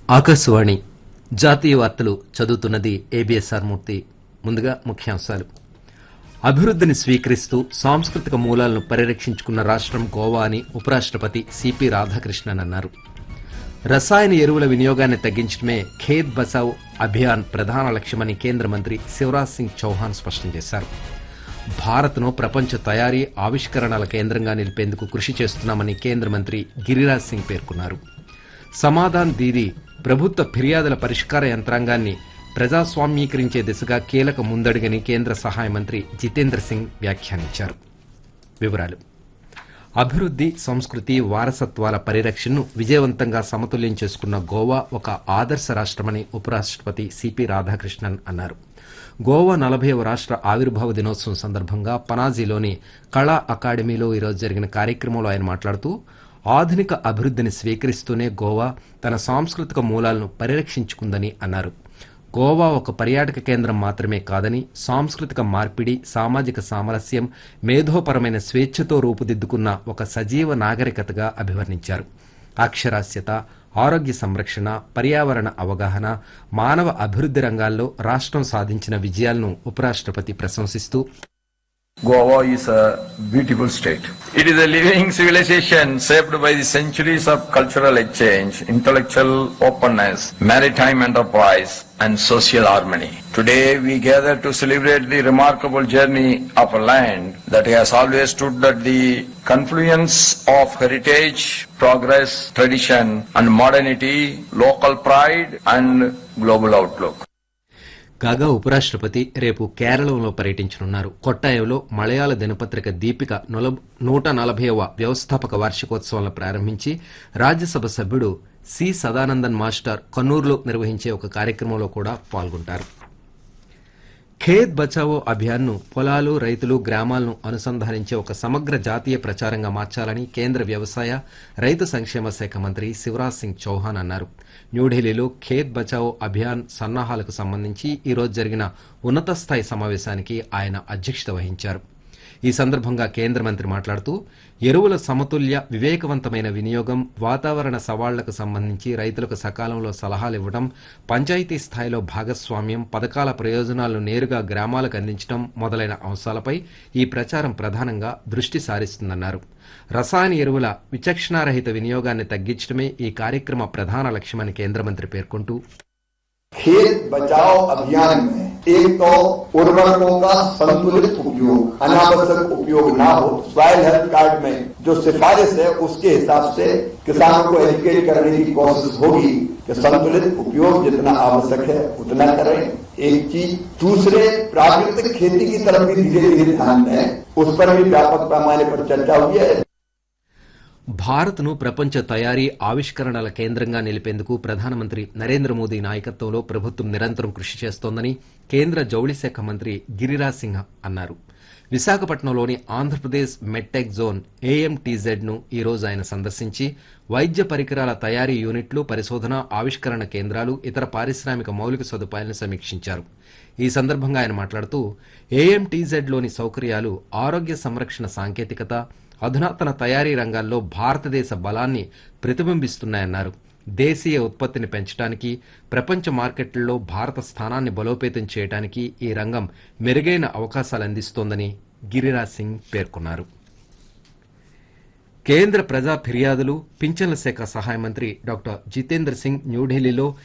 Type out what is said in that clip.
ఆకాశవాణి జాతీయ వార్తలు చదువుతున్నది ఏబిఎస్ఆర్ మూర్తి ముందుగా ముఖ్యాంశాలు అభివృద్ధిని స్వీకరిస్తూ సాంస్కృతిక మూలాలను పరిరక్షించుకున్న రాష్ట్రం గోవా అని ఉపరాష్ట్రపతి సిపి రాధాకృష్ణన్ అన్నారు రసాయన ఎరువుల వినియోగాన్ని తగ్గించడమే ఖేత్ బచావ్ అభియాన్ ప్రధాన లక్ష్యమని కేంద్ర మంత్రి శివరాజ్ సింగ్ చౌహాన్ స్పష్టం చేశారు భారత్ను ప్రపంచ తయారీ ఆవిష్కరణల కేంద్రంగా నిలిపేందుకు కృషి చేస్తున్నామని కేంద్ర మంత్రి గిరిరాజ్ సింగ్ పేర్కొన్నారు సమాధాన్ దీది ప్రభుత్వ ఫిర్యాదుల పరిష్కార యంత్రాంగాన్ని ప్రజాస్వామ్యీకరించే దిశగా కీలక ముందడుగని కేంద్ర సహాయ మంత్రి జితేంద్ర సింగ్ వ్యాఖ్యానించారు వివరాలు అభివృద్ధి సంస్కృతి వారసత్వాల పరిరక్షణను విజయవంతంగా సమతుల్యం చేసుకున్న గోవా ఒక ఆదర్శ రాష్ట్రమని ఉపరాష్ట్రపతి సిపి రాధాకృష్ణన్ అన్నారు గోవా నలభైవ రాష్ట్ర ఆవిర్భావ దినోత్సవం సందర్భంగా పనాజీలోని కళా అకాడమీలో ఈరోజు జరిగిన కార్యక్రమంలో ఆయన మాట్లాడుతూ ఆధునిక అభివృద్ధిని స్వీకరిస్తూనే గోవా తన సాంస్కృతిక మూలాలను పరిరక్షించుకుందని అన్నారు గోవా ఒక పర్యాటక కేంద్రం మాత్రమే కాదని సాంస్కృతిక మార్పిడి సామాజిక సామరస్యం మేధోపరమైన స్వేచ్ఛతో రూపుదిద్దుకున్న ఒక సజీవ నాగరికతగా అభివర్ణించారు అక్షరాస్యత ఆరోగ్య సంరక్షణ పర్యావరణ అవగాహన మానవ అభివృద్ధి రంగాల్లో రాష్ట్రం సాధించిన విజయాలను ఉపరాష్ట్రపతి ప్రశంసిస్తూ Goa is a beautiful state. It is a living civilization shaped by the centuries of cultural exchange, intellectual openness, maritime enterprise, and social harmony. Today we gather to celebrate the remarkable journey of a land that has always stood at the confluence of heritage, progress, tradition, and modernity, local pride, and global outlook. కాగా ఉపరాష్ట్రపతి రేపు కేరళంలో పర్యటించనున్నారు కొట్టాయంలో మలయాళ దినపత్రిక దీపిక నొల- నూట నలభైవ వ్యవస్థాపక వార్షికోత్సవాలను ప్రారంభించి రాజ్యసభ సభ్యుడు సి సదానందన్ మాస్టర్ కన్నూరులో నిర్వహించే ఒక కార్యక్రమంలో కూడా పాల్గొంటారు ఖేత్ బచావో అభియాన్ను పొలాలు రైతులు గ్రామాలను అనుసంధానించే ఒక సమగ్ర జాతీయ ప్రచారంగా మార్చాలని కేంద్ర వ్యవసాయ రైతు సంక్షేమ శాఖ మంత్రి శివరాజ్ సింగ్ చౌహాన్ అన్నారు న్యూఢిల్లీలో ఖేత్ బచావో అభియాన్ సన్నాహాలకు సంబంధించి ఈరోజు జరిగిన ఉన్నత స్థాయి సమావేశానికి ఆయన అధ్యక్షత వహించారు ఈ సందర్భంగా కేంద్ర మంత్రి మాట్లాడుతూ ఎరువుల సమతుల్య వివేకవంతమైన వినియోగం వాతావరణ సవాళ్లకు సంబంధించి రైతులకు సకాలంలో సలహాలు ఇవ్వడం పంచాయతీ స్థాయిలో భాగస్వామ్యం పథకాల ప్రయోజనాలను నేరుగా గ్రామాలకు అందించడం మొదలైన అంశాలపై ఈ ప్రచారం ప్రధానంగా దృష్టి సారిస్తుందన్నారు రసాయన ఎరువుల విచక్షణారహిత వినియోగాన్ని తగ్గించడమే ఈ కార్యక్రమ ప్రధాన లక్ష్యమని కేంద్ర మంత్రి పేర్కొంటూ खेत बचाओ अभियान में एक तो उर्वरकों का संतुलित उपयोग अनावश्यक उपयोग ना हो सॉइल हेल्थ कार्ड में जो सिफारिश है उसके हिसाब से किसानों को एजुकेट करने की कोशिश होगी कि संतुलित उपयोग जितना आवश्यक है उतना करें एक चीज दूसरे प्राकृतिक खेती की तरफ भी धीरे धीरे ध्यान दें उस पर भी व्यापक पैमाने पर चर्चा हुई है భారత్ను ప్రపంచ తయారీ ఆవిష్కరణల కేంద్రంగా నిలిపేందుకు ప్రధానమంత్రి నరేంద్ర మోదీ నాయకత్వంలో ప్రభుత్వం నిరంతరం కృషి చేస్తోందని కేంద్ర జౌళి శాఖ మంత్రి గిరిరాజ్ సింగ్ అన్నారు విశాఖపట్నంలోని ఆంధ్రప్రదేశ్ మెట్టెక్ జోన్ ఏఎంటీజెడ్ ను ఈ రోజు ఆయన సందర్శించి వైద్య పరికరాల తయారీ యూనిట్లు పరిశోధన ఆవిష్కరణ కేంద్రాలు ఇతర పారిశ్రామిక మౌలిక సదుపాయాలను సమీక్షించారు ఈ సందర్భంగా ఆయన మాట్లాడుతూ ఏఎంటీజెడ్ లోని సౌకర్యాలు ఆరోగ్య సంరక్షణ సాంకేతికత అధునాతన తయారీ రంగాల్లో భారతదేశ బలాన్ని ప్రతిబింబిస్తున్నాయన్నారు దేశీయ ఉత్పత్తిని పెంచడానికి ప్రపంచ మార్కెట్లలో భారత స్థానాన్ని బలోపేతం చేయడానికి ఈ రంగం మెరుగైన అవకాశాలు అందిస్తోందని గిరిరాజ్ సింగ్ పేర్కొన్నారు కేంద్ర ప్రజా ఫిర్యాదులు పింఛన్ల శాఖ సహాయ మంత్రి డాక్టర్ జితేంద్ర సింగ్ న్యూఢిల్లీలో